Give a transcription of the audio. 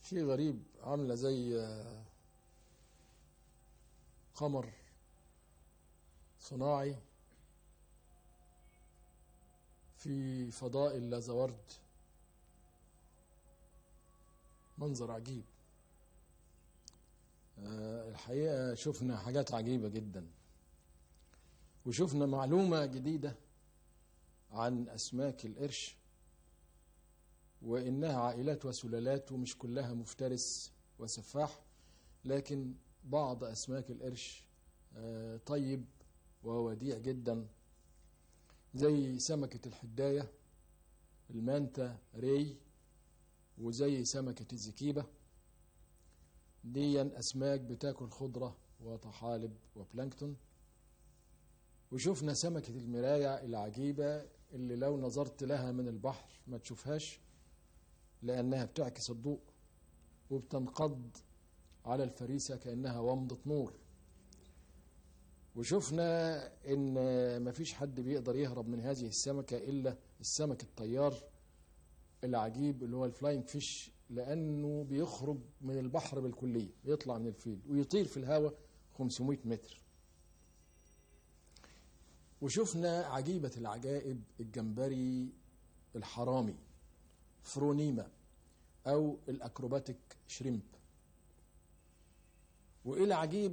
شيء غريب عاملة زي آه، قمر صناعي في فضاء اللازورد منظر عجيب آه، الحقيقة شفنا حاجات عجيبة جدا وشفنا معلومة جديدة عن أسماك القرش وإنها عائلات وسلالات ومش كلها مفترس وسفاح لكن بعض أسماك القرش آه، طيب ووديع جدا زي سمكة الحداية المانتا ري وزي سمكة الزكيبة دي أسماك بتاكل خضرة وطحالب وبلانكتون وشفنا سمكة المراية العجيبة اللي لو نظرت لها من البحر ما تشوفهاش لأنها بتعكس الضوء وبتنقض على الفريسة كأنها ومضة نور وشفنا إن مفيش حد بيقدر يهرب من هذه السمكة إلا السمك الطيار العجيب اللي هو الفلاينج فيش لأنه بيخرج من البحر بالكلية بيطلع من الفيل ويطير في الهواء 500 متر وشفنا عجيبة العجائب الجمبري الحرامي فرونيما أو الأكروباتيك شريمب وإلى عجيبة